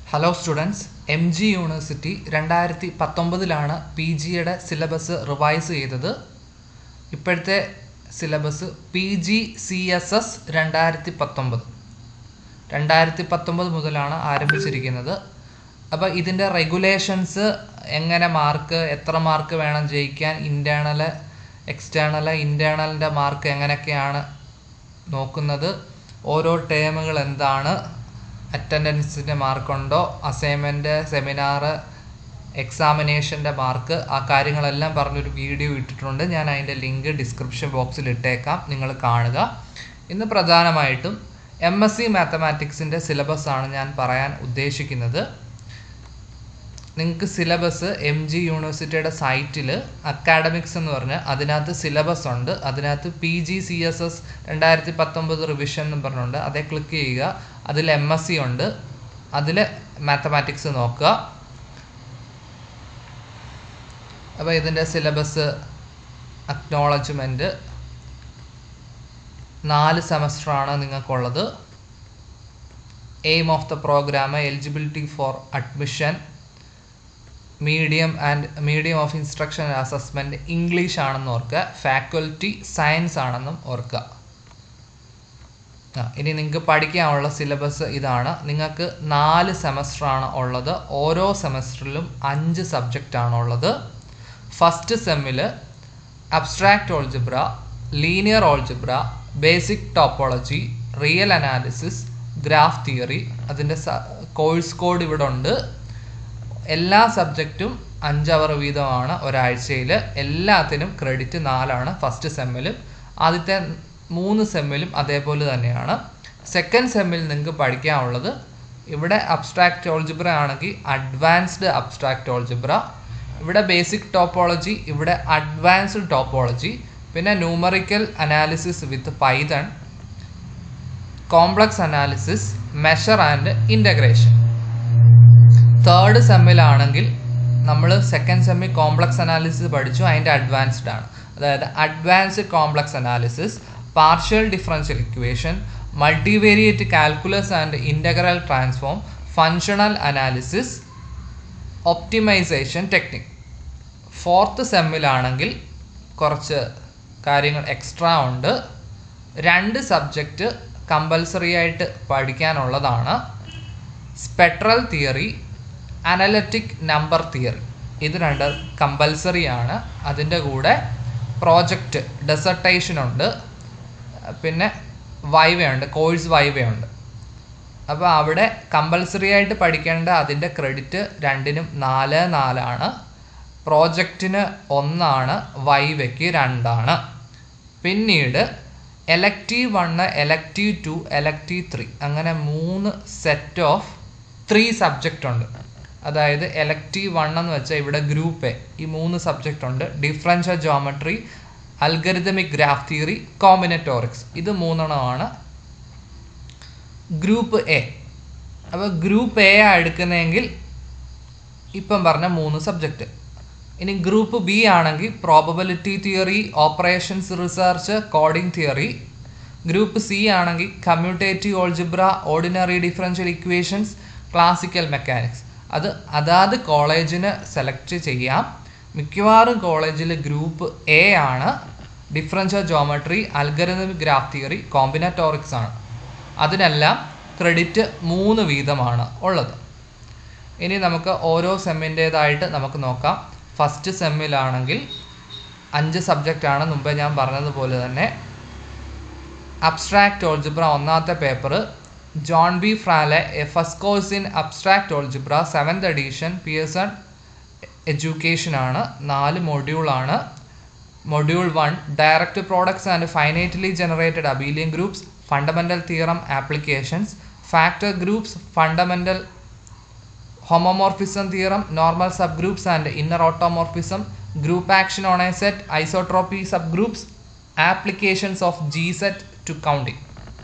Hello students M G university രണ്ടായിരത്തി പത്തൊമ്പതിലാണ് P ജിയുടെ സിലബസ് റിവൈസ് ചെയ്തത് ഇപ്പോഴത്തെ syllabus P G C S S രണ്ടായിരത്തി പത്തൊമ്പത് രണ്ടായിരത്തി പത്തൊമ്പത് മുതലാണ് ആരംഭിച്ചിരിക്കുന്നത് അപ്പോൾ ഇതിൻ്റെ റെഗുലേഷൻസ് എങ്ങനെ മാർക്ക് എത്ര മാർക്ക് വേണം ജയിക്കാൻ ഇൻറ്റേർണൽ എക്സ്റ്റേണൽ ഇൻറ്റേർണലിൻ്റെ മാർക്ക് എങ്ങനെയൊക്കെയാണ് നോക്കുന്നത് ഓരോ ടേമുകൾ എന്താണ് അറ്റൻഡൻസിൻ്റെ മാർക്കുണ്ടോ അസൈൻമെൻറ്റ് സെമിനാർ എക്സാമിനേഷൻ്റെ മാർക്ക് ആ കാര്യങ്ങളെല്ലാം പറഞ്ഞൊരു വീഡിയോ ഇട്ടിട്ടുണ്ട് ഞാൻ അതിൻ്റെ ലിങ്ക് ഡിസ്ക്രിപ്ഷൻ ബോക്സിൽ ഇട്ടേക്കാം നിങ്ങൾ കാണുക ഇന്ന് പ്രധാനമായിട്ടും എം എസ് സി മാത്തമാറ്റിക്സിൻ്റെ സിലബസാണ് ഞാൻ പറയാൻ ഉദ്ദേശിക്കുന്നത് നിങ്ങൾക്ക് സിലബസ് എം ജി യൂണിവേഴ്സിറ്റിയുടെ സൈറ്റിൽ അക്കാഡമിക്സ് എന്ന് പറഞ്ഞ് അതിനകത്ത് സിലബസ് ഉണ്ട് അതിനകത്ത് P G C S S രണ്ടായിരത്തി പത്തൊമ്പത് റിവിഷൻ എന്ന് പറഞ്ഞുകൊണ്ട് അതേ ക്ലിക്ക് ചെയ്യുക അതിൽ എം എസ് സി ഉണ്ട് അതിൽ മാത്തമാറ്റിക്സ് നോക്കുക അപ്പോൾ ഇതിൻ്റെ സിലബസ് അക്നോളജ്മെൻറ്റ് നാല് സെമസ്റ്ററാണ് നിങ്ങൾക്കുള്ളത് aim of the programme eligibility for admission medium and medium of instruction assessment English ആണെന്ന് ഓർക്കുക ഫാക്കൽറ്റി സയൻസ് ആണെന്നും ഓർക്കുക ആ ഇനി നിങ്ങൾക്ക് പഠിക്കാനുള്ള സിലബസ് ഇതാണ് നിങ്ങൾക്ക് നാല് സെമസ്റ്ററാണ് ഉള്ളത് ഓരോ സെമസ്റ്ററിലും അഞ്ച് സബ്ജക്റ്റ് ആണ് ഉള്ളത് ഫസ്റ്റ് സെമ്മിൽ abstract algebra linear algebra basic topology real analysis graph theory അതിൻ്റെ കോഴ്സ് കോഡ് ഇവിടെ ഉണ്ട് എല്ലാ സബ്ജക്റ്റും അഞ്ച് അവർ വീതമാണ് ഒരാഴ്ചയിൽ എല്ലാത്തിനും ക്രെഡിറ്റ് നാലാണ് ഫസ്റ്റ് സെമ്മിലും ആദ്യത്തെ മൂന്ന് സെമ്മിലും അതേപോലെ തന്നെയാണ് സെക്കൻഡ് സെമ്മിൽ നിങ്ങൾക്ക് പഠിക്കാനുള്ളത് ഇവിടെ അബ്സ്ട്രാക്റ്റ് ഓൾജിബ്ര ആണെങ്കിൽ അഡ്വാൻസ്ഡ് അബ്സ്ട്രാക്റ്റ് ഓൾജിബ്ര ഇവിടെ ബേസിക് ടോപ്പോളജി ഇവിടെ അഡ്വാൻസ്ഡ് ടോപ്പോളജി പിന്നെ numerical analysis with Python complex analysis measure and integration third സെമ്മിലാണെങ്കിൽ നമ്മൾ സെക്കൻഡ് സെമ്മിൽ കോംപ്ലക്സ് അനാലിസിസ് പഠിച്ചു അതിൻ്റെ അഡ്വാൻസ്ഡ് ആണ് അതായത് advanced complex analysis partial differential equation multivariate calculus and integral transform functional analysis optimisation technique fourth സെമ്മിലാണെങ്കിൽ കുറച്ച് കാര്യങ്ങൾ എക്സ്ട്രാ ഉണ്ട് രണ്ട് സബ്ജക്റ്റ് കമ്പൽസറി ആയിട്ട് പഠിക്കാനുള്ളതാണ് spectral theory analytic number theory ഇത് രണ്ട് കമ്പൽസറി ആണ് അതിൻ്റെ കൂടെ പ്രോജക്റ്റ് ഡെസർട്ടേഷൻ ഉണ്ട് പിന്നെ വൈവയുണ്ട് കോഴ്സ് വൈവയുണ്ട് അപ്പോൾ അവിടെ കമ്പൽസറി ആയിട്ട് പഠിക്കേണ്ട അതിൻ്റെ ക്രെഡിറ്റ് രണ്ടിനും നാല് നാലാണ് പ്രോജക്റ്റിന് ഒന്നാണ് വൈവയ്ക്ക് രണ്ടാണ് പിന്നീട് elective one elective two elective three അങ്ങനെ മൂന്ന് സെറ്റ് ഓഫ് ത്രീ സബ്ജക്റ്റ് ഉണ്ട് അതായത് എലക്റ്റീവ് വൺ എന്ന് വെച്ചാൽ ഇവിടെ ഗ്രൂപ്പ് എ ഈ മൂന്ന് സബ്ജക്റ്റ് ഉണ്ട് differential geometry algorithmic graph theory combinatorics ഇത് മൂന്നെണ്ണമാണ് ഗ്രൂപ്പ് എ അപ്പോൾ ഗ്രൂപ്പ് എ ആ എടുക്കുന്നതെങ്കിൽ ഇപ്പം പറഞ്ഞ മൂന്ന് സബ്ജക്റ്റ് ഇനി ഗ്രൂപ്പ് ബി ആണെങ്കിൽ probability theory operations research coding theory group C ആണെങ്കിൽ commutative algebra ordinary differential equations classical mechanics അത് അതാത് കോളേജിന് സെലക്ട് ചെയ്യാം മിക്കവാറും കോളേജിൽ ഗ്രൂപ്പ് എ ആണ് differential geometry algorithmic graph theory combinatorics ആണ് അതിനെല്ലാം ക്രെഡിറ്റ് മൂന്ന് വീതമാണ് ഉള്ളത് ഇനി നമുക്ക് ഓരോ സെമ്മിൻ്റേതായിട്ട് നമുക്ക് നോക്കാം ഫസ്റ്റ് സെമ്മിലാണെങ്കിൽ അഞ്ച് സബ്ജക്റ്റ് ആണ് മുമ്പേ ഞാൻ പറഞ്ഞതുപോലെ തന്നെ അബ്സ്ട്രാക്റ്റ് ഓൾജിബ്ര ഒന്നാമത്തെ paper John B Fraleigh a first course in abstract algebra seventh edition Pearson education ആണ് നാല് മൊഡ്യൂളാണ് module one direct products and finitely generated abelian groups fundamental theorem applications factor groups fundamental homomorphism theorem, normal subgroups and inner automorphism, group action on a set, isotropy subgroups, applications of G set to counting.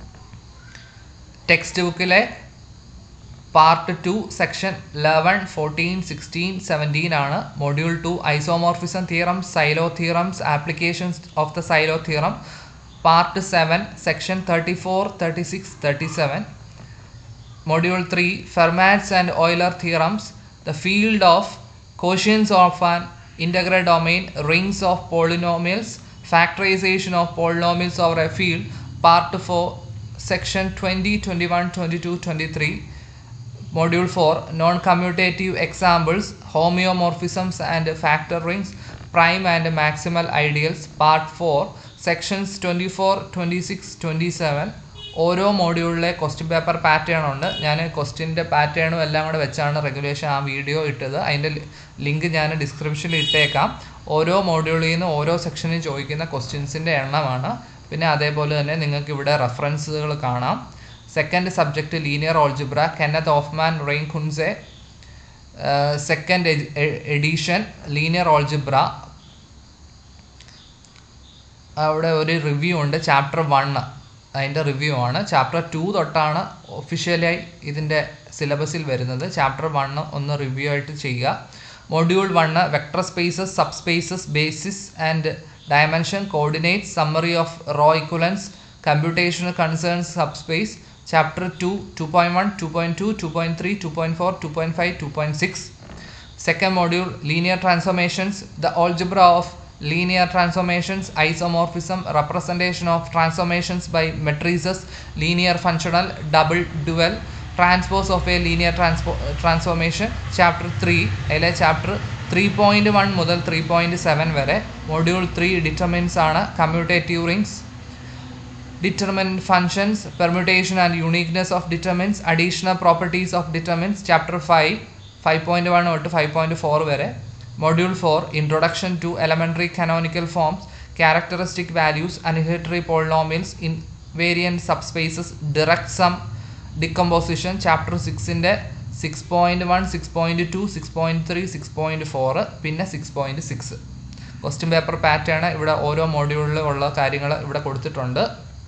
Text ബുക്കിലെ part two section eleven fourteen sixteen seventeen ആണ് module two isomorphism theorem Sylow theorems applications of the Sylow theorem part seven section thirty four thirty six thirty seven Module 3 Fermat's and Euler theorems, the field of quotients of an integral domain, rings of polynomials, factorization of polynomials over a field, part 4, section 20, 21, 22, 23. Module 4 Non commutative examples, homeomorphisms and factor rings, prime and maximal ideals, part 4, sections 24, 26, 27. ഓരോ മോഡ്യൂളിലെ question paper pattern ഉണ്ട് ഞാൻ ക്വസ്റ്റ്യൻ്റെ പാറ്റേണും എല്ലാം കൂടെ വെച്ചാണ് regulation ആ video ഇട്ടത് അതിൻ്റെ ലിങ്ക് ഞാൻ ഡിസ്ക്രിപ്ഷനിൽ ഇട്ടേക്കാം ഓരോ മോഡ്യൂളിൽ നിന്ന് ഓരോ സെക്ഷനിൽ ചോദിക്കുന്ന ക്വസ്റ്റ്യൻസിൻ്റെ എണ്ണമാണ് പിന്നെ അതേപോലെ തന്നെ നിങ്ങൾക്ക് ഇവിടെ റെഫറൻസുകൾ കാണാം second subject linear algebra Kenneth Hoffman Ray Kunze second edition linear algebra അവിടെ ഒരു റിവ്യൂ ഉണ്ട് ചാപ്റ്റർ വണ്ണ് അതിൻ്റെ റിവ്യൂ ആണ് ചാപ്റ്റർ ടു തൊട്ടാണ് ഒഫീഷ്യലായി ഇതിൻ്റെ സിലബസിൽ വരുന്നത് ചാപ്റ്റർ വണ്ണ് ഒന്ന് റിവ്യൂ ആയിട്ട് ചെയ്യുക module one vector spaces subspaces basis and dimension coordinate summary of row equivalence computational concerns subspace chapter two two point one two point two two point three two point four two point five two point six second module linear transformations the algebra of linear transformations isomorphism representation of transformations by matrices linear functional double dual transpose of a linear transpo transformation chapter 3 അതിലെ chapter three point one മുതൽ three point seven വരെ module three determinants ആണ് commutative rings determinant functions permutation and uniqueness of determinants additional properties of determinants chapter 5 5.1 തൊട്ട് 5.4 വരെ module four introduction to elementary canonical forms characteristic values അനിഹിറ്ററി polynomials invariant subspaces direct sum decomposition chapter സിക്സിൻ്റെ six point one six point two six point three six point four പിന്നെ six point six question paper pattern ഇവിടെ ഓരോ മോഡ്യൂളിൽ ഉള്ള കാര്യങ്ങൾ ഇവിടെ കൊടുത്തിട്ടുണ്ട്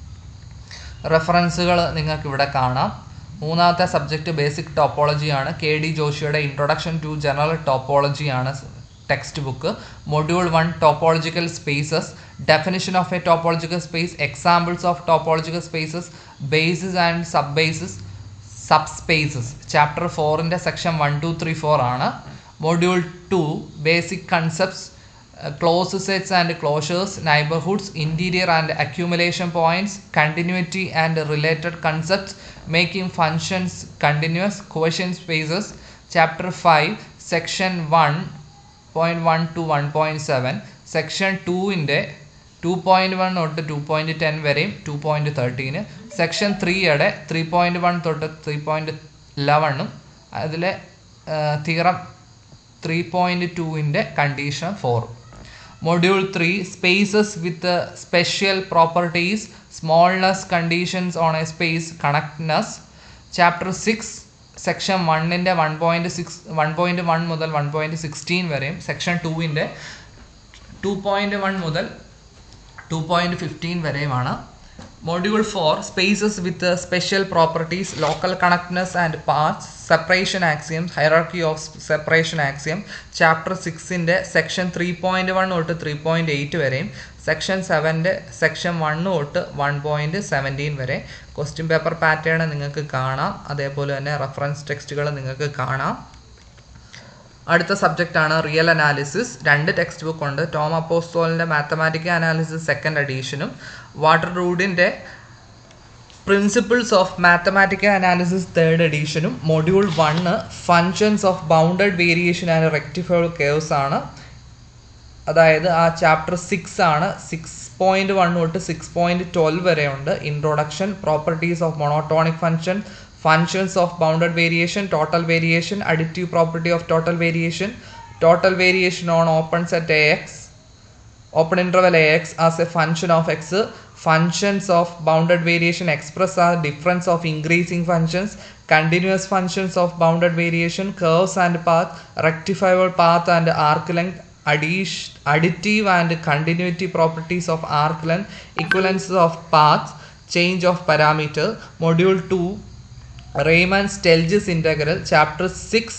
റെഫറൻസുകൾ നിങ്ങൾക്ക് ഇവിടെ കാണാം മൂന്നാമത്തെ സബ്ജക്റ്റ് ബേസിക് ടോപ്പോളജി ആണ് കെ ഡി ജോഷിയുടെ ഇൻട്രൊഡക്ഷൻ ടു ജനറൽ ടോപ്പോളജി ആണ് text book module one topological spaces definition of a topological space examples of topological spaces basis and subbasis subspaces chapter ഫോറിൻ്റെ section one two three four ആണ് module two basic concepts closed sets and closures neighbourhoods interior and accumulation points continuity and related concepts making functions continuous quotient spaces chapter five section one point one two one point seven section ടൂവിൻ്റെ two point one തൊട്ട് two point ten വരെയും two point thirteen section ത്രീയുടെ three point one തൊട്ട് three point ലെവണ്ണും അതിലെ theorem three point ടുവിൻ്റെ condition ഫോറും module three spaces with special properties smallness conditions on a space connectedness chapter six section വണ്ണിൻ്റെ one point six one point one മുതൽ one point sixteen വരെയും section ടൂവിൻ്റെ two point one മുതൽ two point fifteen വരെയുമാണ് module four spaces with special properties local connectedness and paths separation axiom hierarchy of separation axiom chapter സിക്സിൻ്റെ section three point one തൊട്ട് three point eight വരെയും section സെവൻ്റെ section one തൊട്ട് one point seventeen വരെ question paper pattern നിങ്ങൾക്ക് കാണാം അതേപോലെ തന്നെ റെഫറൻസ് ടെക്സ്റ്റുകൾ നിങ്ങൾക്ക് കാണാം അടുത്ത സബ്ജക്റ്റ് ആണ് റിയൽ അനാലിസിസ് രണ്ട് ടെക്സ്റ്റ് ബുക്ക് ഉണ്ട് ടോം അപ്പോസ്റ്റോളിൻ്റെ മാത്തമാറ്റിക്കൽ അനാലിസിസ് സെക്കൻഡ് എഡീഷനും വാട്ടർ റൂഡിൻ്റെ principles of mathematical analysis third എഡീഷനും module one functions of bounded variation and rectifiable curves ആണ് അതായത് ആ ചാപ്റ്റർ സിക്സ് ആണ് സിക്സ് പോയിൻറ്റ് വൺ തൊട്ട് സിക്സ് പോയിൻറ്റ് ട്വൽവ് വരെ ഉണ്ട് introduction properties of monotonic function functions of bounded variation, total variation, additive property of total variation, total variation on open set AX, open interval AX as a function of X, functions of bounded variation express as difference of increasing functions, continuous functions of bounded variation, curves and path, rectifiable path and arc length, additive and continuity properties of arc length, equivalence of paths, change of parameter, module 2 Riemann Stieltjes integral chapter six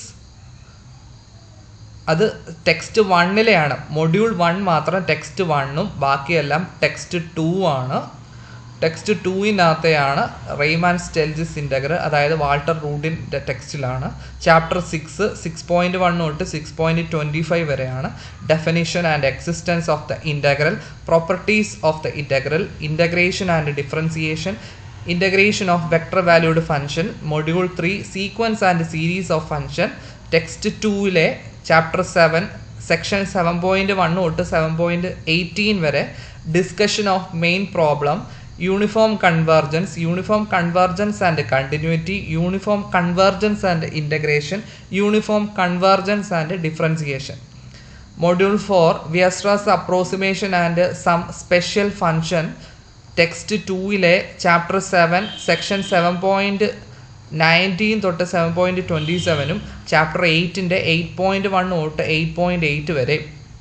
അത് text വണ്ണിലെയാണ് module one മാത്രം text വണ്ണും ബാക്കിയെല്ലാം text two ആണ് text ടൂവിനകത്തെയാണ് Riemann Stieltjes integral അതായത് Walter റൂഡിൻ്റെ ടെക്സ്റ്റിലാണ് chapter six six point one തൊട്ട് സിക്സ് പോയിൻറ്റ് ട്വൻറ്റി ഫൈവ് വരെയാണ് definition and existence of the integral properties of the integral integration and differentiation integration of vector valued function module three sequence and series of function text ടൂവിലെ chapter seven section seven point one തൊട്ട് seven point eighteen വരെ discussion of main problem uniform convergence uniform convergence and continuity uniform convergence and integration uniform convergence and differentiation module four Weierstrass approximation and some special function text ടൂയിലെ chapter seven section seven point nineteen തൊട്ട് seven point twenty സെവനും chapter എയ്റ്റിൻ്റെ eight point one തൊട്ട് eight point eight വരെ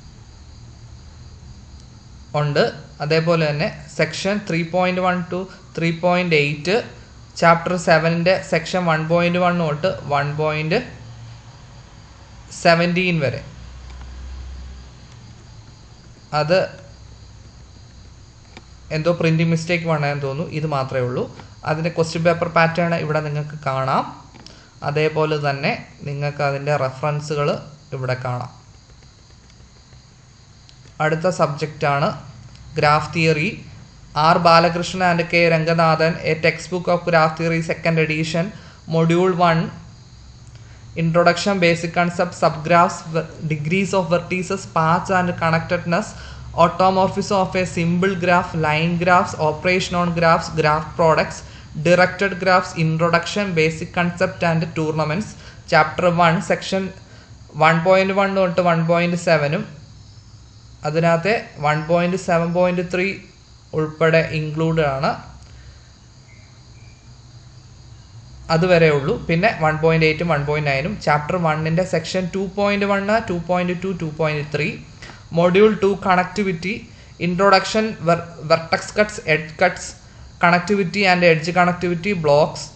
ഉണ്ട് അതേപോലെ തന്നെ section three point one two three point eight chapter സെവനിൻ്റെ section one point one തൊട്ട് വൺ പോയിൻറ്റ് സെവൻറ്റീൻ വരെ അത് എന്തോ പ്രിൻറ്റിംഗ് മിസ്റ്റേക്ക് വേണമെന്ന് തോന്നുന്നു ഇത് മാത്രമേ ഉള്ളൂ അതിൻ്റെ ക്വസ്റ്റ്യൻ പേപ്പർ പാറ്റേൺ ഇവിടെ നിങ്ങൾക്ക് കാണാം അതേപോലെ തന്നെ നിങ്ങൾക്ക് അതിൻ്റെ റെഫറൻസുകൾ ഇവിടെ കാണാം അടുത്ത സബ്ജക്റ്റാണ് graph theory R Balakrishnan and K Ranganathan a text book of graph theory second edition module one introduction basic concept subgraphs degrees of vertices paths and connectedness automorphism of a simple graph, line graphs, operation on graphs, graph products, directed graphs, introduction, basic concept and tournaments. Chapter one section one point one തൊട്ട് one point സെവനും അതിനകത്തെ one point seven point three ഉൾപ്പെടെ include ആണ് അതുവരെ ഉള്ളൂ പിന്നെ one point എയ്റ്റും one point നയനും ചാപ്റ്റർ വണ്ണിൻ്റെ section two point one two point two two point three module two connectivity introduction vertex cuts edge cuts connectivity and edge connectivity blocks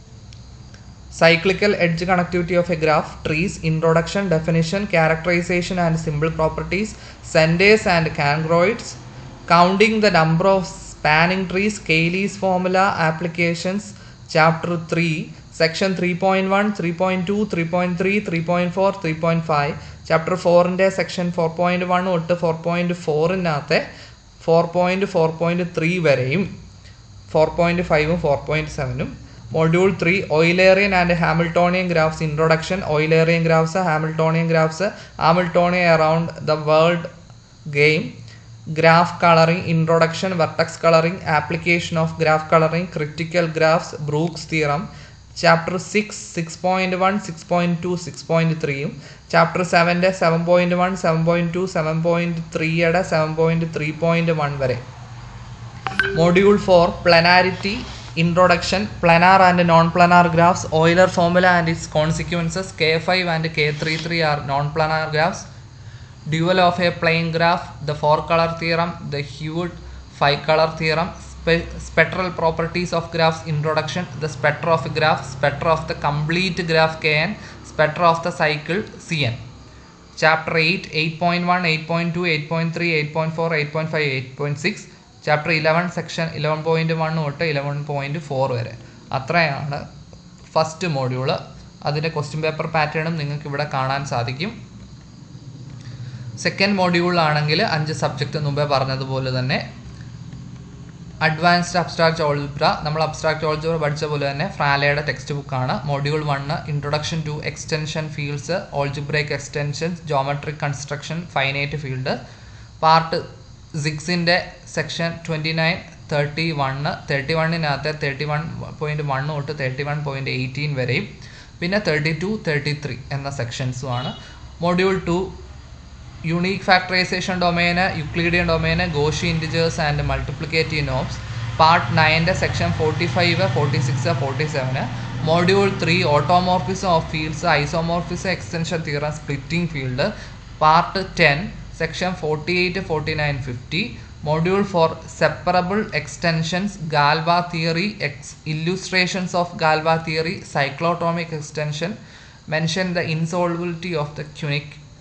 cyclical edge connectivity of a graph trees introduction definition characterization and symbol properties centers and congruids counting the number of spanning trees cayley's formula applications chapter 3 section 3.1 3.2 3.3 3.4 3.5 chapter ഫോറിൻ്റെ section four point one തൊട്ട് four point ഫോറിനകത്തെ four point four point three വരെയും four point ഫൈവും four point സെവനും module three Eulerian and Hamiltonian graphs introduction Eulerian graphs Hamiltonian graphs Hamiltonian around the world game graph colouring introduction vertex colouring application of graph colouring critical graphs Brooks theorem chapter six six point one six point two six point ത്രീയും chapter സെവൻ്റെ seven point one seven point two seven point ത്രീയുടെ seven point three point one വരെ module four planarity introduction planar and nonplanar graphs Euler formula and its consequences K five and K three three are nonplanar graphs dual of a plane graph, the four color theorem, the Hewitt five color theorem, spe- spectral properties of graphs introduction, the spectra of a graph, spectra of the complete graph Kn, spectra of the cycle Cn. Chapter 8, 8.1, 8.2, 8.3, 8.4, 8.5, 8.6. Chapter eleven section eleven point one തൊട്ട് eleven point four വരെ അത്രയാണ് first module അതിൻ്റെ question paper പാറ്റേണും നിങ്ങൾക്ക് ഇവിടെ കാണാൻ സാധിക്കും second മോഡ്യൂളിലാണെങ്കിൽ അഞ്ച് സബ്ജക്റ്റ് മുമ്പേ പറഞ്ഞതുപോലെ തന്നെ അഡ്വാൻസ്ഡ് അബ്സ്ട്രാക്ട് ഓൾജിബ്ര നമ്മൾ അബ്സ്ട്രാക്ട് ഓൾജിബ്ര പഠിച്ച പോലെ തന്നെ ഫ്രാലയുടെ ടെക്സ്റ്റ് ബുക്കാണ് module one introduction to extension fields algebraic extensions geometric construction finite field part സിക്സിൻ്റെ section twenty nine thirty one thirty വണ്ണിനകത്ത് തേർട്ടി വൺ പോയിൻറ്റ് വൺ തൊട്ട് തേർട്ടി വൺ പോയിൻറ്റ് എയ്റ്റീൻ വരെയും പിന്നെ തേർട്ടി ടു തേർട്ടി ത്രീ എന്ന സെക്ഷൻസുമാണ് module two unique factorisation domain Euclidean domain Gaussian integers and multiplicative norms part നയൻ്റെ section forty five forty six forty seven module three automorphism of fields isomorphism extension theorem splitting field part ten section forty eight forty nine fifty module four separable extensions Galois theory ex illustrations of Galois theory cyclotomic extension mention the insolvability of the quintic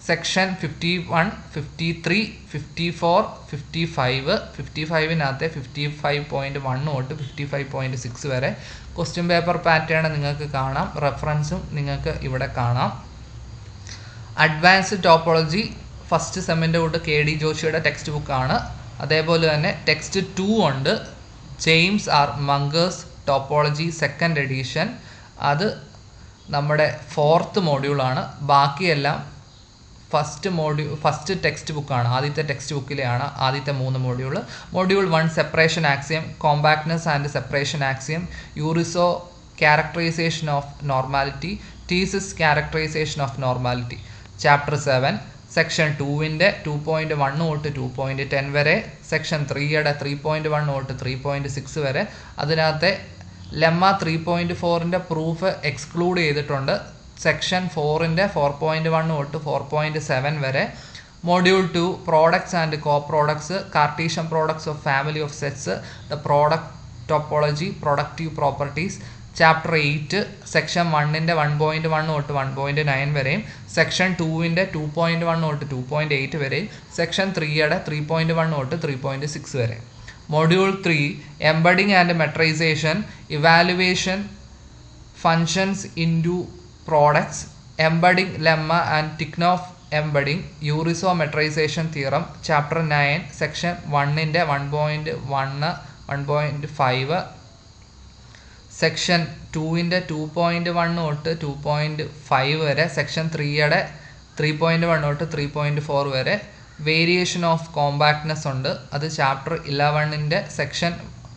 section fifty one fifty three fifty four fifty five fifty ഫൈവിനകത്തെ fifty five point one തൊട്ട് fifty five point six വരെ question paper pattern നിങ്ങൾക്ക് കാണാം റെഫറൻസും നിങ്ങൾക്ക് ഇവിടെ കാണാം advanced topology first സെമ്മിൻ്റെ കൂട്ട് കെ ഡി ജോഷിയുടെ ടെക്സ്റ്റ് ബുക്കാണ് അതേപോലെ തന്നെ ടെക്സ്റ്റ് ടു ഉണ്ട് James R Munkres topology second edition അത് നമ്മുടെ ഫോർത്ത് മോഡ്യൂളാണ് ബാക്കിയെല്ലാം ഫസ്റ്റ് മോഡ്യൂ ഫസ്റ്റ് ടെക്സ്റ്റ് ബുക്കാണ് ആദ്യത്തെ ടെക്സ്റ്റ് ബുക്കിലെയാണ് ആദ്യത്തെ മൂന്ന് module module one separation axiom compactness and separation axiom Urysohn characterisation of normality Tietze's characterisation of normality chapter seven section ടൂവിൻ്റെ two point one തൊട്ട് ടു പോയിൻറ്റ് ടെൻ വരെ section ത്രീയുടെ three point one തൊട്ട് three point six വരെ അതിനകത്തെ lemma three point ഫോറിൻ്റെ proof exclude ചെയ്തിട്ടുണ്ട് section ഫോറിൻ്റെ ഫോർ പോയിൻറ്റ് വൺ തൊട്ട് ഫോർ പോയിൻറ്റ് സെവൻ വരെ module two products and coproducts Cartesian products of family of sets the product topology productive properties chapter eight section വണ്ണിൻ്റെ one point one തൊട്ട് one point nine വരെയും section ടൂവിൻ്റെ two point one തൊട്ട് two point eight വരെയും section ത്രീയുടെ three point one തൊട്ട് three point six വരെ module three embedding and metrization evaluation functions into products embedding lemma and Tychonoff embedding Urysohn metrization theorem chapter nine section വണ്ണിൻ്റെ one point one one point five section ടൂവിൻ്റെ two point one തൊട്ട് two point five വരെ section ത്രീയുടെ three point one തൊട്ട് three point four വരെ variation of compactness ഉണ്ട് അത് chapter ഇലവണിൻ്റെ സെക്ഷൻ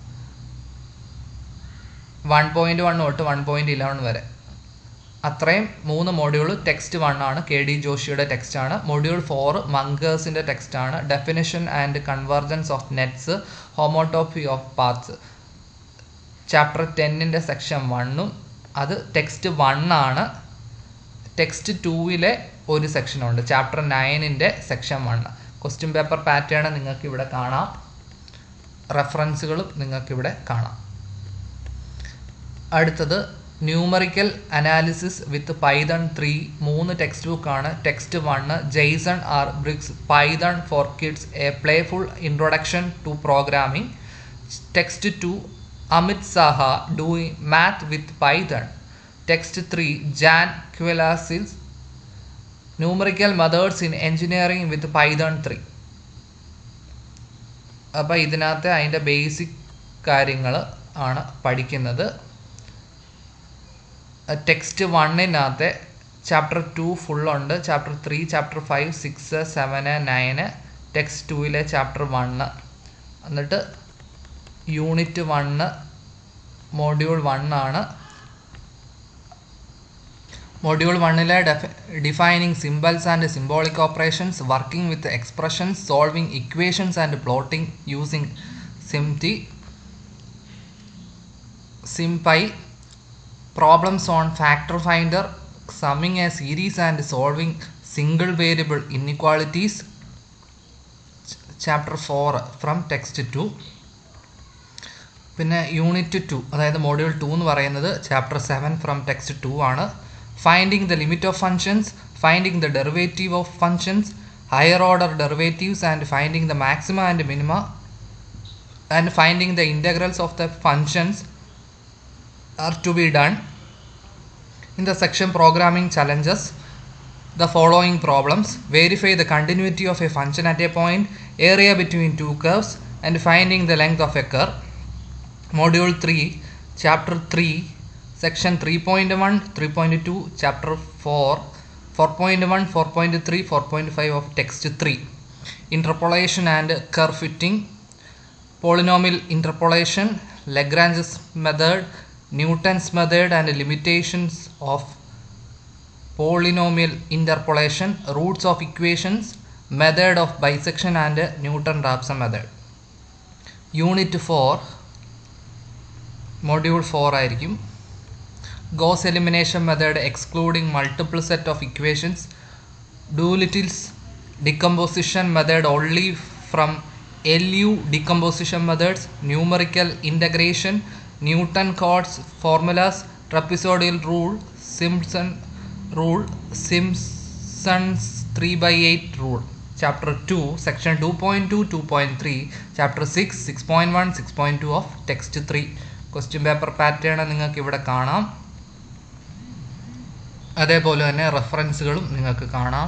വൺ പോയിൻറ്റ് വൺ തൊട്ട് വൺ പോയിൻറ്റ് ഇലവൺ വരെ അത്രയും മൂന്ന് മോഡ്യൂൾ ടെക്സ്റ്റ് വൺ ആണ് കെ ഡി ജോഷിയുടെ ടെക്സ്റ്റ് ആണ് മൊഡ്യൂൾ ഫോർ മങ്കേഴ്സിൻ്റെ ടെക്സ്റ്റ് ആണ് definition and convergence of nets homotopy of paths chapter ടെന്നിൻ്റെ സെക്ഷൻ വണ്ണും അത് ടെക്സ്റ്റ് വൺ ആണ് ടെക്സ്റ്റ് ടൂവിലെ ഒരു സെക്ഷനുണ്ട് chapter നയനിൻ്റെ section one question paper pattern നിങ്ങൾക്ക് ഇവിടെ കാണാം റെഫറൻസുകളും നിങ്ങൾക്കിവിടെ കാണാം അടുത്തത് numerical analysis with Python three മൂന്ന് ടെക്സ്റ്റ് ബുക്കാണ് text one Jason R Briggs Python for kids a playful introduction to programming text two Amit Saha doing math with Python text three Jaan Kiusalaas numerical methods in engineering with Python three അപ്പോൾ ഇതിനകത്ത് അതിൻ്റെ basic കാര്യങ്ങൾ ആണ് പഠിക്കുന്നത് text വണ്ണിനകത്തെ chapter two ഫുള്ളുണ്ട് chapter three chapter five six seven nine text ടൂവിലെ chapter one എന്നിട്ട് യൂണിറ്റ് വണ്ണ് മോഡ്യൂൾ വണ്ണാണ് മോഡ്യൂൾ വണ്ണിലെ def defining symbols and symbolic operations working with expressions solving equations and plotting using SymPy SymPy problems on factor finder summing a series and solving single variable inequalities chapter four from text two പിന്നെ unit two അതായത് module two എന്ന് പറയുന്നത് chapter seven from text two ആണ് finding the limit of functions finding the derivative of functions higher order derivatives and finding the maxima and minima and finding the integrals of the functions are to be done in the section programming challenges the following problems verify the continuity of a function at a point area between two curves and finding the length of a curve module 3 chapter 3 section 3.1 3.2 chapter 4 4.1 4.3 4.5 of text 3 interpolation and curve fitting polynomial interpolation lagrange's method Newton's method and limitations of polynomial interpolation, roots of equations, method of bisection and Newton-Raphson method. Unit four module four ആയിരിക്കും Gauss elimination method excluding multiple set of equations Doolittle's decomposition method only from L U decomposition methods numerical integration Newton Cotes formulas trapezoidal rule Simpson rule Sims Simpson's 3 by 8 rule. Chapter 2, section 2.2, 2.3, chapter 6, 6.1, 6.2 of text 3. Question paper pattern നിങ്ങൾക്ക് ഇവിടെ കാണാം അതേപോലെ തന്നെ റെഫറൻസുകളും നിങ്ങൾക്ക് കാണാം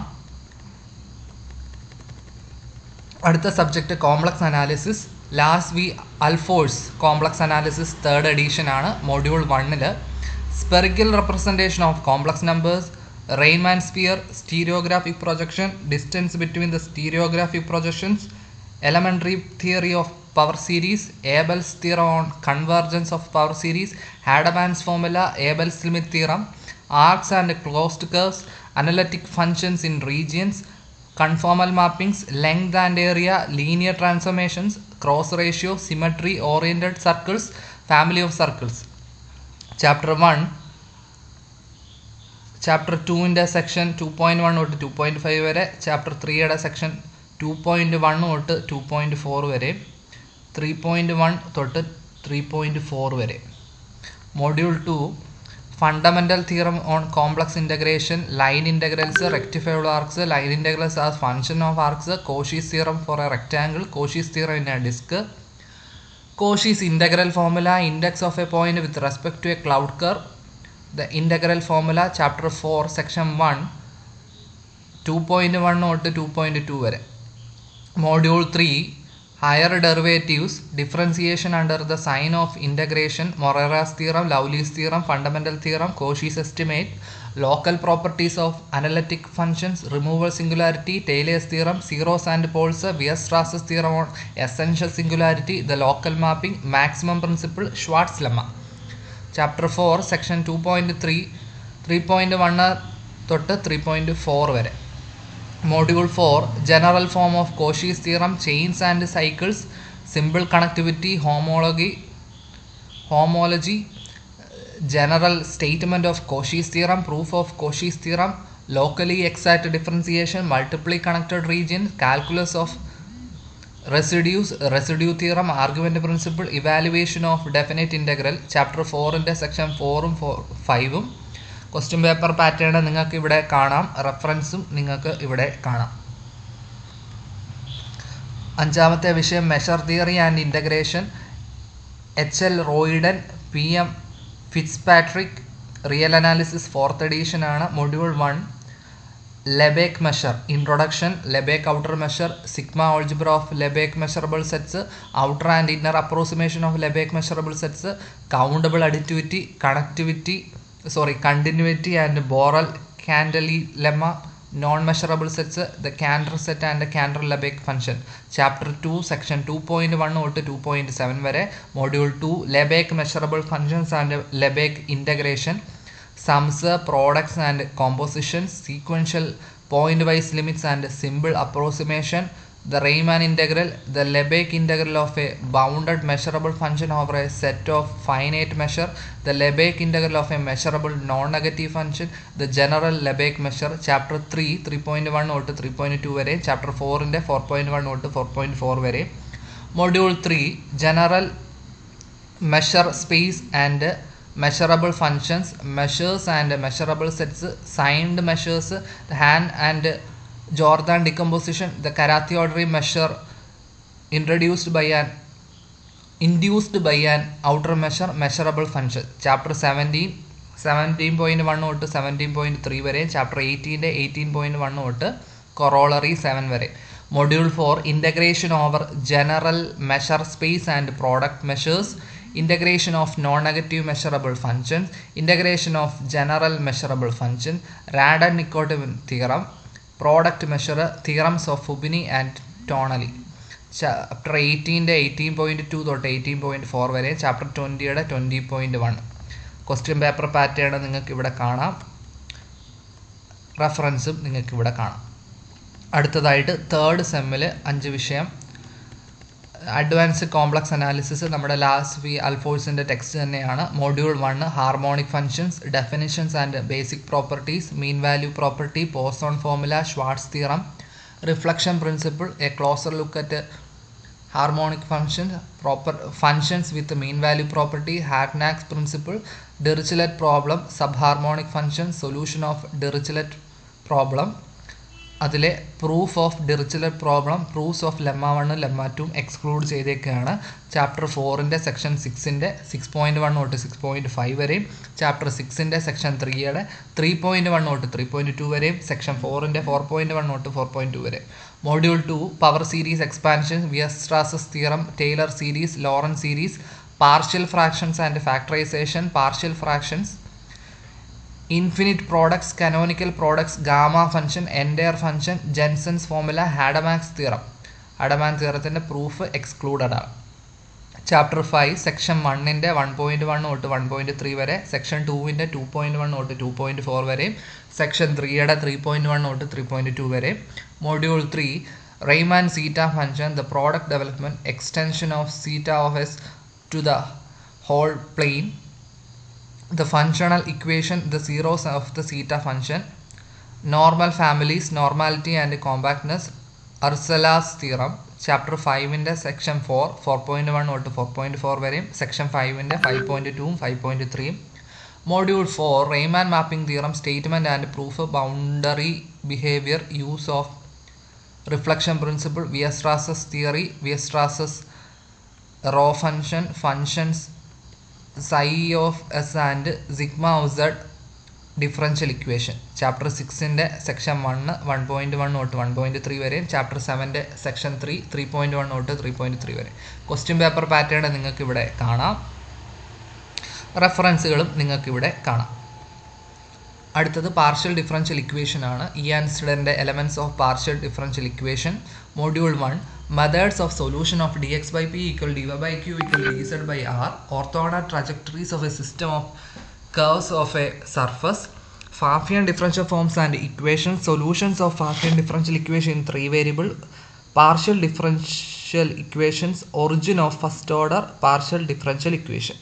അടുത്ത subject complex analysis Lars V Ahlfors complex analysis third edition ആണ് മൊഡ്യൂൾ വണ്ണിൽ spherical representation of complex numbers Riemann sphere, stereographic projection, distance between the stereographic projections, elementary theory of power series, Abel's theorem on convergence of power series, Hadamard's formula, Abel's limit theorem, arcs and closed curves, analytic functions in regions, conformal mappings, length and area, linear transformations, cross ratio, symmetry, oriented circles, family of circles. Chapter 1 chapter ടുവിൻ്റെ section two point one തൊട്ട് two point five വരെ chapter ത്രീയുടെ section two point one തൊട്ട് two point four വരെ three point one തൊട്ട് three point four വരെ module two fundamental theorem on complex integration line integrals rectified arcs line integrals as function of arcs Cauchy's theorem for a rectangle Cauchy's theorem in a disc Cauchy's integral formula index of a point with respect to a closed curve the integral formula chapter 4 section 1 2.1 തൊട്ട് 2.2 വരെ module three higher derivatives differentiation under the sign of integration Morera's theorem Liouville's theorem fundamental theorem Cauchy's estimate local properties of analytic functions removal singularity Taylor's theorem zeros and poles Weierstrass's theorem on essential singularity the local mapping maximum principle Schwarz lemma chapter four section two point three three point one തൊട്ട് three point four വരെ module four general form of Cauchy's theorem chains and cycles simple connectivity homology homology general statement of Cauchy's theorem proof of Cauchy's theorem locally exact differentiation multiply connected region calculus of residues residue theorem argument principle evaluation of definite integral chapter ഫോറിൻ്റെ section ഫോറും four ഫൈവും question paper pattern നിങ്ങൾക്ക് ഇവിടെ കാണാം റെഫറൻസും നിങ്ങൾക്ക് ഇവിടെ കാണാം അഞ്ചാമത്തെ വിഷയം measure theory and integration H L Royden P M Fitzpatrick real analysis fourth edition ആണ് module one Lebesgue measure introduction ലെബേക്ക് outer measure sigma algebra of Lebesgue measurable sets outer and inner approximation of Lebesgue measurable sets countable additivity connectivity sorry continuity and Borel Cantelli lemma non measurable sets the Cantor set and Cantor Lebesgue function chapter two section two point one തൊട്ട് two point seven വരെ module two Lebesgue measurable functions and Lebesgue integration sums, products and compositions, sequential point-wise limits and simple approximation, the Riemann integral, the Lebesgue integral of a bounded measurable function over a set of finite measure, the Lebesgue integral of a measurable non-negative function, the general Lebesgue measure, chapter 3, 3.1 തൊട്ട് 3.2 വരെ, chapter 4 ൻ്റെ 4.1 തൊട്ട് 4.4 വരെ, module 3, general measure space and measurable functions, measures and measurable sets, signed measures, the hand and Jordan decomposition, the Carathéodory measure introduced by an induced by an outer measure, measurable function. Chapter 17, 17.1 തൊട്ട് 17.3 വരെ chapter എയ്റ്റീൻ്റെ eighteen point one തൊട്ട് corollary seven വരെ module four integration over general measure space and product measures integration of non-negative measurable functions, integration of general measurable function, Radon-Nikodym theorem, product measure, theorems of Fubini and Tonelli. Chapter എയ്റ്റീൻ്റെ eighteen point two തൊട്ട് eighteen point four വരെ chapter ട്വൻറ്റിയുടെ twenty point one question paper pattern നിങ്ങൾക്ക് ഇവിടെ കാണാം റെഫറൻസും നിങ്ങൾക്ക് ഇവിടെ കാണാം അടുത്തതായിട്ട് തേർഡ് സെമ്മിൽ അഞ്ച് വിഷയം അഡ്വാൻസ്ഡ് കോംപ്ലക്സ് അനാലിസിസ് നമ്മുടെ ലാസ്റ്റ് വി അൽഫോഴ്സിൻ്റെ ടെക്സ്റ്റ് തന്നെയാണ് module one harmonic functions definitions and basic properties mean value property Poisson formula Schwarz theorem reflection principle a closer look at harmonic function proper functions with mean value property Harnack's principle Dirichlet problem sub harmonic function solution of Dirichlet problem അതിലെ proof of Dirichlet problem proofs of lemma വണ്ണും lemma ടൂം exclude ചെയ്തേക്കുകയാണ് chapter ഫോറിൻ്റെ section സിക്സിൻ്റെ six point one തൊട്ട് six point five വരെയും chapter സിക്സിൻ്റെ section ത്രീയുടെ three point one തൊട്ട് ത്രീ പോയിൻറ്റ് ടു വരെയും സെക്ഷൻ ഫോറിൻ്റെ ഫോർ പോയിൻറ്റ് വൺ തൊട്ട് ഫോർ പോയിൻറ്റ് ടു വരെ module two power series expansion Weierstrass's theorem Taylor series Laurent series partial fractions and factorization partial fractions infinite products canonical products gamma function entire function Jensen's formula Hadamard's theorem Hadamard തിയറത്തിൻ്റെ proof excluded ആണ് chapter five section വണ്ണിൻ്റെ one point one തൊട്ട് one point three വരെ section ടൂവിൻ്റെ two point one തൊട്ട് two point four വരെയും section ത്രീയുടെ three point one തൊട്ട് ത്രീ പോയിൻറ്റ് ടു വരെയും module three Riemann zeta function the product development extension of zeta of s to the whole plane the functional equation the zeros of the zeta function normal families normality and compactness Ursula's theorem chapter ഫൈവിൻ്റെ section four four point one തൊട്ട് four point four വരെയും section ഫൈവിൻ്റെ five point ടൂവും five point ത്രീയും module four Riemann mapping theorem statement and proof boundary behaviour use of reflection principle Weierstrass's theory Weierstrass's rho function functions psi of s and sigma of z differential equation chapter സിക്സിൻ്റെ section one one point one തൊട്ട് one point three വരെയും chapter സെവൻ്റെ section three three point one തൊട്ട് three point three വരെ question paper pattern നിങ്ങൾക്ക് ഇവിടെ കാണാം റെഫറൻസുകളും നിങ്ങൾക്ക് ഇവിടെ കാണാം അടുത്തത് പാർഷ്യൽ ഡിഫറൻഷ്യൽ ഇക്വേഷൻ ആണ് ഇ ആൻസ്റ്റഡിൻ്റെ elements of partial differential equation module one methods of solution of d x by P equal d y by Q equal d z by R orthogonal trajectories of a system of curves of a surface Pfaffian differential forms and equations solutions of Pfaffian differential equation in three variable partial differential equations origin of first order partial differential equation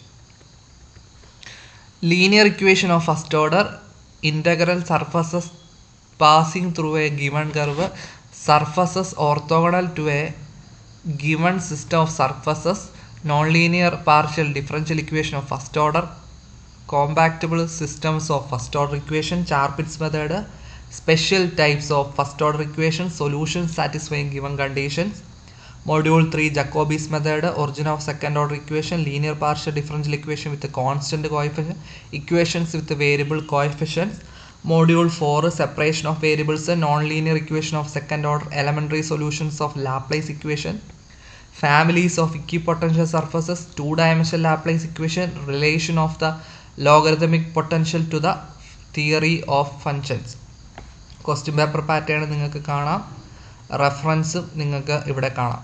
linear equation of first order integral surfaces passing through a given curve surfaces orthogonal to a given system of surfaces nonlinear partial differential equation of first order compactable systems of first order equation Charpit's method special types of first order equations solutions satisfying given conditions module 3 Jacobi's method origin of second order equation linear partial differential equation with a constant coefficient equations with variable coefficients module 4 separation of variables non-linear equation of second order elementary solutions of Laplace equation families of equipotential surfaces two dimensional Laplace equation relation of the logarithmic potential to the theory of functions question paper pattern നിങ്ങൾക്ക് കാണാം റെഫറൻസും നിങ്ങൾക്ക് ഇവിടെ കാണാം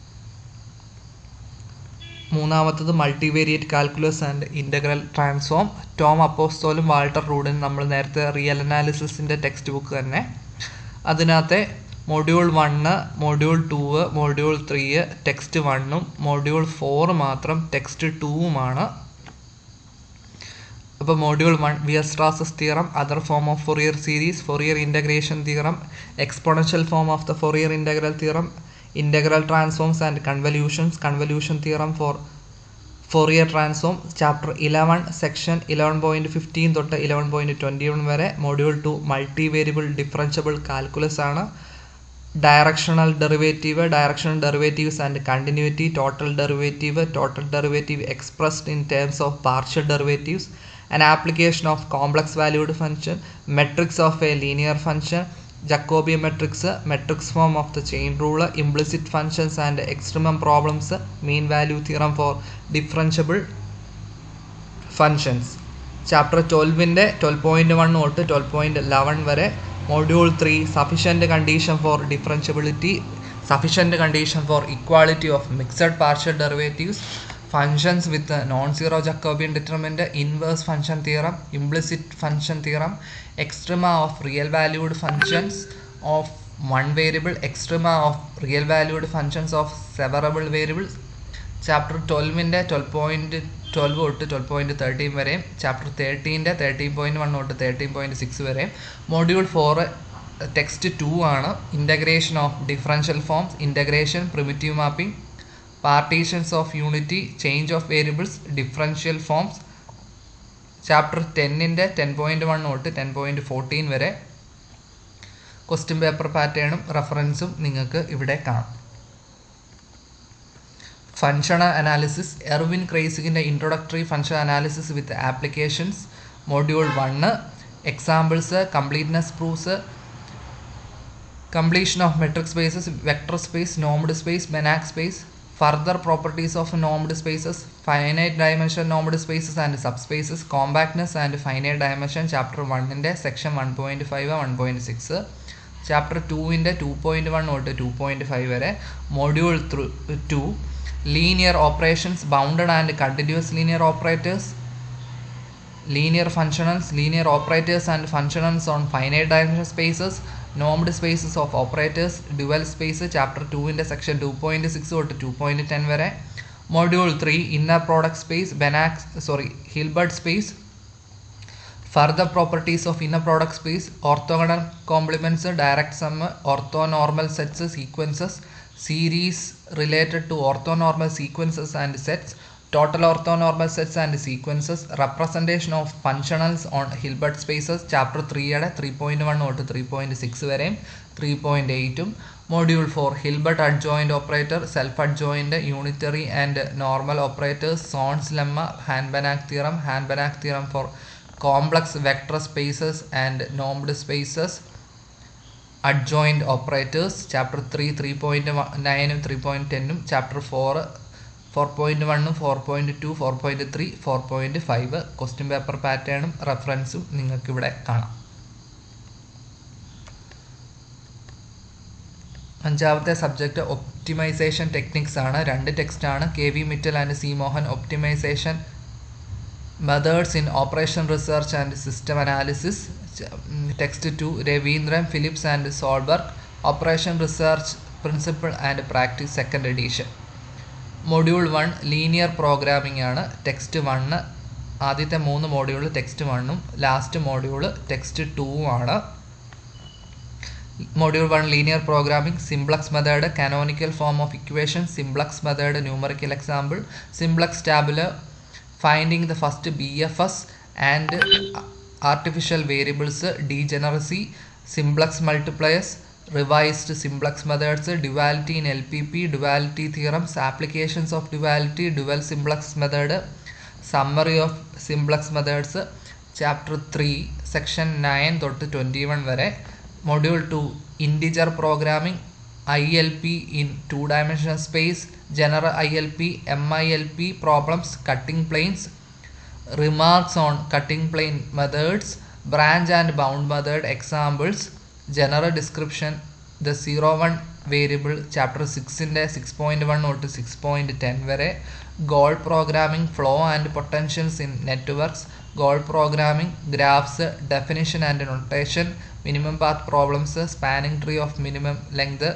മൂന്നാമത്തത് multivariate calculus and integral transform Tom അപ്പോസ്റ്റോലും Walter റൂഡനും നമ്മൾ നേരത്തെ റിയൽ അനാലിസിസിൻ്റെ ടെക്സ്റ്റ് ബുക്ക് തന്നെ അതിനകത്തെ module one module two module three text വണ്ണും മൊഡ്യൂൾ ഫോർ മാത്രം ടെക്സ്റ്റ് ടൂവുമാണ് അപ്പോൾ module one Weierstrass's theorem other form of Fourier series Fourier integration theorem exponential form of the Fourier integral theorem integral transforms and convolutions convolution theorem four Fourier transform chapter eleven section eleven point fifteen തൊട്ട് eleven point twenty one വരെ module two multi variable differentiable calculus ആണ് directional derivative directional derivatives and continuity total derivative total derivative expressed in terms of partial derivatives an application of complex valued function metrics of a linear function jacobian metrics metrics form of the chain rule implicit functions and extremum problems mean value theorem for differentiable functions chapter ട്വൽവിൻ്റെ twelve point one തൊട്ട് twelve point eleven വരെ module three sufficient condition for differentiability sufficient condition for equality of mixed partial derivatives functions with a non-zero Jacobian determinant, inverse function theorem, implicit function theorem, extrema of real valued functions of one variable, extrema of real valued functions of several variables. Chapter ട്വൽവിൻ്റെ twelve point twelve തൊട്ട് twelve point thirteen വരെയും chapter തേർട്ടീൻ്റെ thirteen point one തൊട്ട് thirteen point six വരെയും module four text two ആണ് integration of differential forms integration primitive mapping partitions of unity change of variables differential forms chapter ടെന്നിൻ്റെ ten point one തൊട്ട് ten point fourteen വരെ question paper പാറ്റേണും റെഫറൻസും നിങ്ങൾക്ക് ഇവിടെ കാണാം ഫങ്ഷണൽ അനാലിസിസ് എർവിൻ ക്രൈസിക്കിൻ്റെ introductory function analysis with applications module one examples completeness proofs completion of metric spaces vector space normed space banach space further properties of normed spaces finite dimension normed spaces and subspaces compactness and finite dimension chapter 1 ന്റെ section 1.5 1.6 chapter ടുവിൻ്റെ two point one തൊട്ട് two point five വരെ module two linear operations bounded and continuous linear operators linear functionals, linear operators and functionals on finite dimension spaces, normed spaces of operators, dual space, chapter 2 in the section 2.6 തൊട്ട് 2.10 വരെ module three inner product space Banach's sorry Hilbert space further properties of inner product space orthogonal complements direct sum orthonormal sets sequences series related to orthonormal sequences and sets total orthonormal sets and sequences representation of functionals on hilbert spaces chapter 3 യുടെ three point one തൊട്ട് three point six വരെയും three point എയ്റ്റും module four Hilbert adjoint operator self adjoint unitary and normal operators Zorn's lemma Hahn Banach theorem Hahn Banach theorem for complex vector spaces and normed spaces adjoint operators chapter three three point നയനും three point ടെന്നും chapter four four point വണ്ണും four point two four point three four point five question paper പാറ്റേണും റെഫറൻസും നിങ്ങൾക്കിവിടെ കാണാം അഞ്ചാമത്തെ subject optimisation techniques ആണ് രണ്ട് ടെക്സ്റ്റ് ആണ് K V Mittal and C Mohan optimisation methods in operation research and system analysis text two Ravindran Phillips and Solberg operation research principle and practice second edition module one linear programming ആണ് text one ആദ്യത്തെ മൂന്ന് module text വണ്ണും last module text two ആണ് module one linear programming simplex method canonical form of equation simplex method numerical example simplex tabular finding the first B F S and artificial variables degeneracy simplex multipliers revised simplex methods duality in lpp duality theorems applications of duality dual simplex method summary of simplex methods chapter 3 section 9 തൊട്ട് 21 വരെ module 2 integer programming ILP in two dimensional space general ILP MILP problems cutting planes remarks on cutting plane methods branch and bound method examples general description the 01 variable chapter സിക്സിൻ്റെ six point one തൊട്ട് six point ten വരെ goal programming flow and potentials in networks goal programming graphs definition and notation minimum path problems spanning tree of minimum length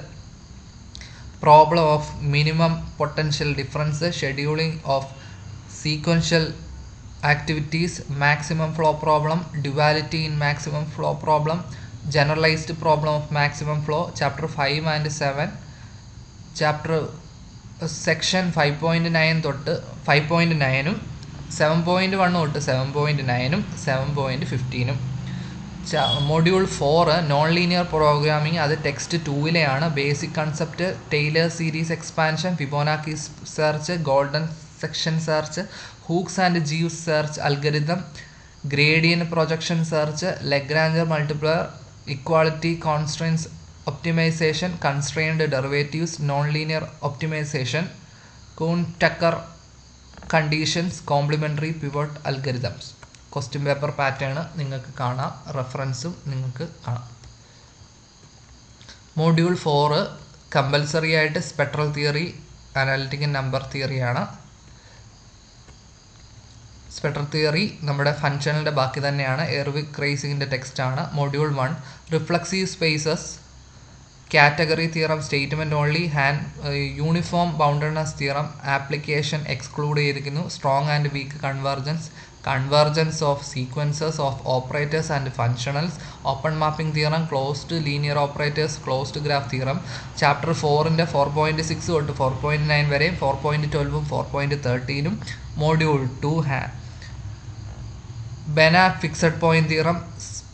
problem of minimum potential difference scheduling of sequential activities maximum flow problem duality in maximum flow problem generalized problem of maximum flow chapter 5 and 7 chapter section five point nine തൊട്ട് five point നയനും seven point one തൊട്ട് seven point നയനും seven point ഫിഫ്റ്റീനും module four non linear programming അത് text ടൂവിലെയാണ് basic concept Taylor series expansion Fibonacci search golden section search Hooke's and Jeeves search algorithm gradient projection search Lagrange multiplier equality constraints optimisation constrained derivatives non linear optimisation Kuhn Tucker conditions complementary pivot algorithms question paper pattern നിങ്ങൾക്ക് കാണാം റെഫറൻസും നിങ്ങൾക്ക് കാണാം module four compulsory ആയിട്ട് spectral theory analytical number തിയറിയാണ് spectral theory നമ്മുടെ ഫങ്ഷനിൻ്റെ ബാക്കി തന്നെയാണ് എർവിക് ക്രൈസിങ്ങിൻ്റെ ടെക്സ്റ്റാണ് module one reflexive spaces category theorem statement only and uniform boundedness theorem application exclude ചെയ്തിരിക്കുന്നു strong and weak convergence convergence of sequences of operators and functionals open mapping theorem closed linear operators closed graph theorem chapter ഫോറിൻ്റെ four point six തൊട്ട് four point nine വരെയും four point ട്വൽവും four point തേർട്ടീനും module two ഹാ Banach fixed point theorem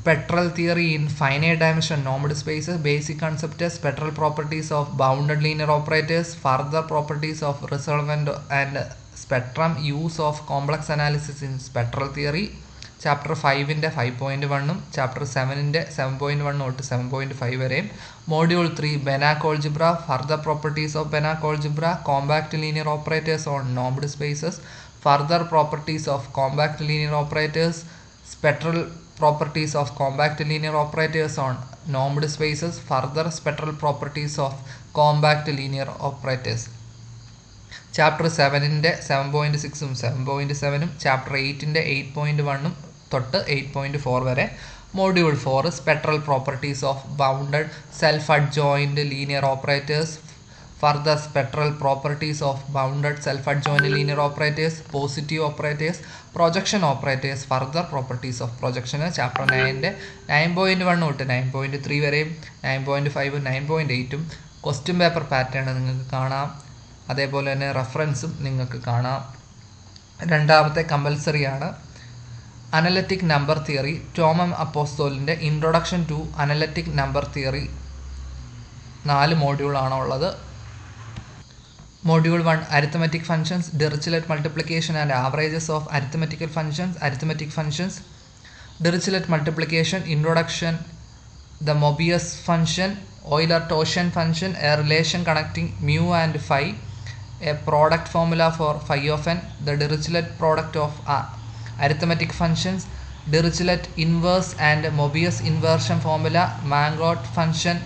spectral theory in finite dimension normed spaces basic concept spectral properties of bounded linear operators further properties of resolvent and spectrum use of complex analysis in spectral theory chapter ഫൈവിൻ്റെ five point വണ്ണും chapter സെവനിൻ്റെ seven point one തൊട്ട് seven point five വരെയും module three Banach algebra further properties of Banach algebra compact linear operators on normed spaces further properties of compact linear operators spectral properties of compact linear operators on normed spaces further spectral properties of compact linear operators chapter സെവനിൻ്റെ seven point സിക്സും seven point സെവനും chapter എയ്റ്റിൻ്റെ eight point വണ്ണും തൊട്ട് eight point four വരെ module four spectral properties of bounded self adjoint linear operators further spectral properties of bounded self-adjoint linear operators positive operators projection operators further properties of projection chapter നയൻ്റെ nine point one തൊട്ട് nine point three വരെയും nine point ഫൈവും nine point എയ്റ്റും question paper pattern നിങ്ങൾക്ക് കാണാം അതേപോലെ തന്നെ റെഫറൻസും നിങ്ങൾക്ക് കാണാം രണ്ടാമത്തെ കമ്പൽസറി ആണ് അനലറ്റിക് നമ്പർ തിയറി ടോമം അപ്പോസ്തോലിൻ്റെ introduction to analytic number theory നാല് മോഡ്യൂളാണ് ഉള്ളത് Module 1 Arithmetic functions, Dirichlet multiplication and averages of arithmetical functions, arithmetic functions, Dirichlet multiplication, introduction, the Mobius function, Euler-Torsion function, a relation connecting mu and phi, a product formula for phi of n, the Dirichlet product of uh, arithmetic functions, Dirichlet inverse and Mobius inversion formula, Mangot function,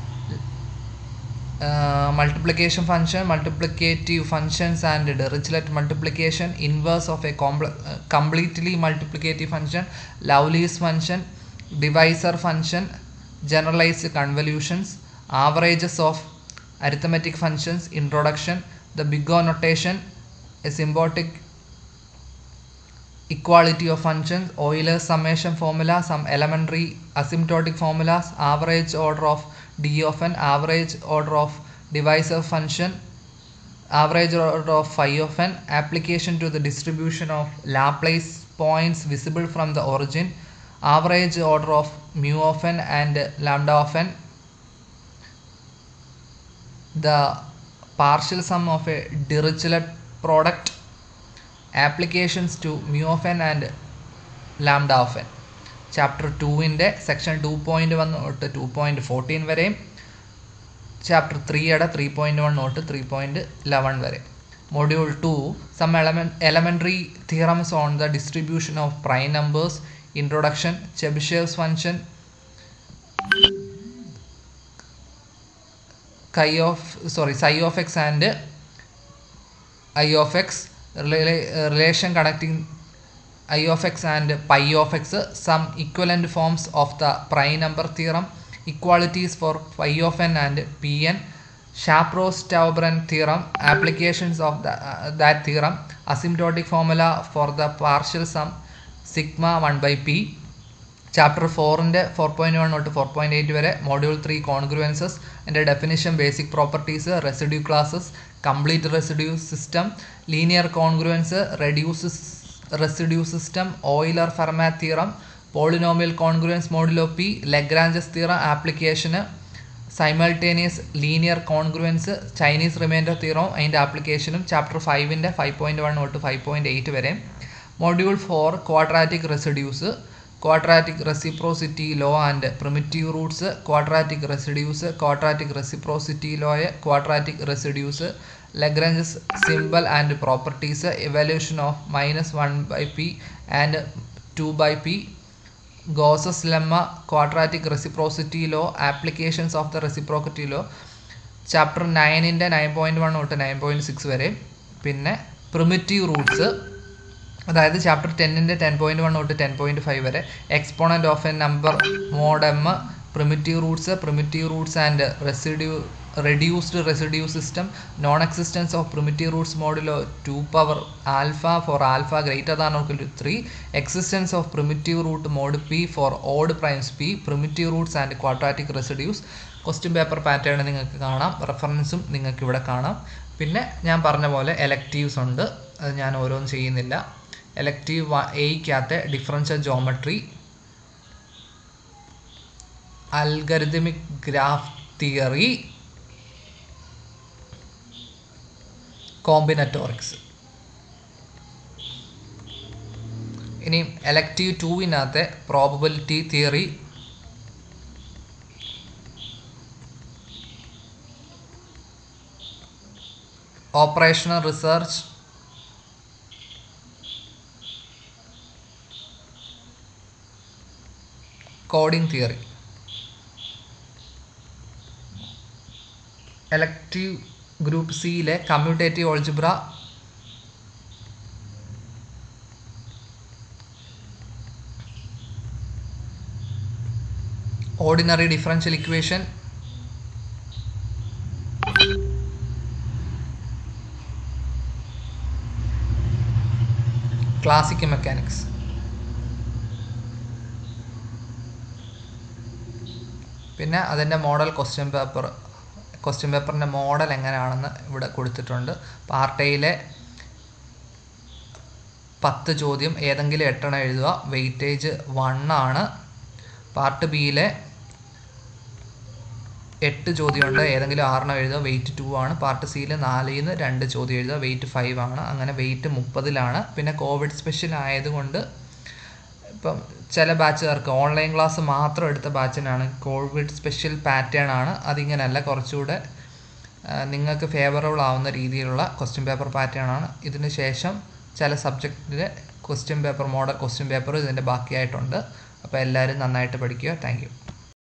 uh, multiplication function, multiplicative functions and Dirichlet multiplication, inverse of a compl- uh, completely multiplicative function, Lowley's function, divisor function, generalized convolutions, averages of arithmetic functions, introduction, the big O notation, a symbiotic equality of functions, Euler's summation formula, some elementary asymptotic formulas, average order of d of n, average order of divisor function, average order of phi of n, application to the distribution of Laplace points visible from the origin, average order of mu of n and lambda of n, the partial sum of a Dirichlet product, applications to mu of n and lambda of n. Chapter ടുവിൻ്റെ section two point one തൊട്ട് two point fourteen വരെയും chapter ത്രീയുടെ three point one തൊട്ട് three point eleven വരെ module two some element elementary theorems on the distribution of prime numbers introduction Chebyshev's function chi of sorry psi of x and i of x relation connecting i of x and pi of x some equivalent forms of the prime number theorem equalities for phi of n and pn Shapros-Taubren theorem applications of the, uh, that theorem asymptotic formula for the partial sum sigma 1 by p chapter ഫോറിൻ്റെ four point one തൊട്ട് four point eight വരെ module three congruences എൻ്റെ definition basic properties residue classes complete residue system linear congruence reduces residue system Euler Fermat theorem polynomial congruence modulo p Lagrange's theorem ആപ്ലിക്കേഷന് simultaneous linear congruence Chinese remainder തിയറവും അതിൻ്റെ ആപ്ലിക്കേഷനും chapter ഫൈവിൻ്റെ five point one തൊട്ട് five point eight വരെ module four quadratic residues quadratic reciprocity law and primitive roots quadratic residues quadratic reciprocity ലോയെ quadratic residues Lagrange's simple and properties evaluation of minus one by p and two by p Gauss's lemma quadratic reciprocity law applications of the reciprocity law chapter നയനിൻ്റെ nine point one തൊട്ട് nine point six വരെ പിന്നെ primitive roots അതായത് chapter ടെന്നിൻ്റെ ten point one തൊട്ട് ten point five വരെ exponent of a number mod m primitive roots primitive roots and residue reduced residue system non existence of primitive roots modulo two power alpha for alpha greater than or two three existence of primitive root mod p for odd primes p primitive roots and quadratic residues question paper pattern നിങ്ങൾക്ക് കാണാം റെഫറൻസും നിങ്ങൾക്ക് ഇവിടെ കാണാം പിന്നെ ഞാൻ പറഞ്ഞ പോലെ എലക്റ്റീവ്സ് ഉണ്ട് അത് ഞാൻ ഓരോന്നും ചെയ്യുന്നില്ല എലക്റ്റീവ് എയ്ക്കകത്തെ differential geometry algorithmic graph theory combinatorics ഇനി എലക്റ്റീവ് ടൂവിനകത്തെ probability theory operational research coding theory elective group സിയിലെ commutative algebra ordinary differential equation classical mechanics പിന്നെ അതിൻ്റെ മോഡൽ ക്വസ്റ്റ്യൻ പേപ്പർ ക്വസ്റ്റ്യൻ പേപ്പറിൻ്റെ മോഡൽ എങ്ങനെയാണെന്ന് ഇവിടെ കൊടുത്തിട്ടുണ്ട് പാർട്ട് എയിലെ പത്ത് ചോദ്യം ഏതെങ്കിലും എട്ടെണ്ണം എഴുതുക വെയിറ്റേജ് വൺ ആണ് പാർട്ട് ബിയിലെ എട്ട് ചോദ്യമുണ്ട് ഏതെങ്കിലും ആറെണ്ണം എഴുതുക വെയിറ്റ് ടു ആണ് പാർട്ട് സിയിൽ നാലിൽ നിന്ന് രണ്ട് ചോദ്യം എഴുതുക വെയിറ്റ് ഫൈവ് ആണ് അങ്ങനെ വെയിറ്റ് മുപ്പതിലാണ് പിന്നെ കോവിഡ് സ്പെഷ്യൽ ആയതുകൊണ്ട് ഇപ്പം ചില ബാച്ചുകാർക്ക് ഓൺലൈൻ ക്ലാസ് മാത്രം എടുത്ത ബാച്ചിനാണ് കോവിഡ് സ്പെഷ്യൽ പാറ്റേൺ ആണ് അതിങ്ങനെയല്ല കുറച്ചുകൂടെ നിങ്ങൾക്ക് ഫേവറബിൾ ആവുന്ന രീതിയിലുള്ള ക്വസ്റ്റ്യൻ പേപ്പർ പാറ്റേൺ ആണ് ഇതിന് ശേഷം ചില സബ്ജക്റ്റിലെ question paper model question paper ഇതിൻ്റെ ബാക്കിയായിട്ടുണ്ട് അപ്പോൾ എല്ലാവരും നന്നായിട്ട് പഠിക്കുക താങ്ക്